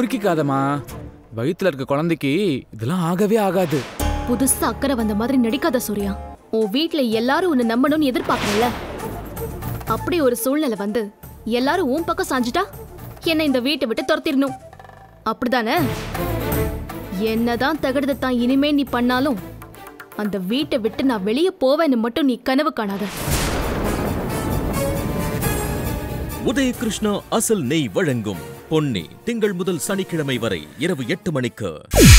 முறுக்கிக்காதம்மா வயித்துல இருக்க குழந்தைக்கு இதெல்லாம் ஆகவே ஆகாது புதுசா அக்கறை வந்த மாதிரி நடிக்காத சூர்யா உன் வீட்ல எல்லாரும் உன்னை நம்பணும்னு எதிர்பார்க்கறல அப்படி ஒரு சூழ்நிலை வந்து எல்லாரும் உன் பக்கம் சாஞ்சிட்டா என்ன இந்த வீட்டை விட்டு துரத்திடணும் அப்படிதானே என்னதான் தகடுத தான் இனிமே நீ பண்ணாலும் அந்த வீட்டை விட்டு நான் வெளியே போவேன்னு மட்டும் நீ கனவு காணாத உதயகிருஷ்ணா அசல் நெய் வழங்கும் பொன்னி திங்கள் முதல் சனிக்கிழமை வரை இரவு எட்டு மணிக்கு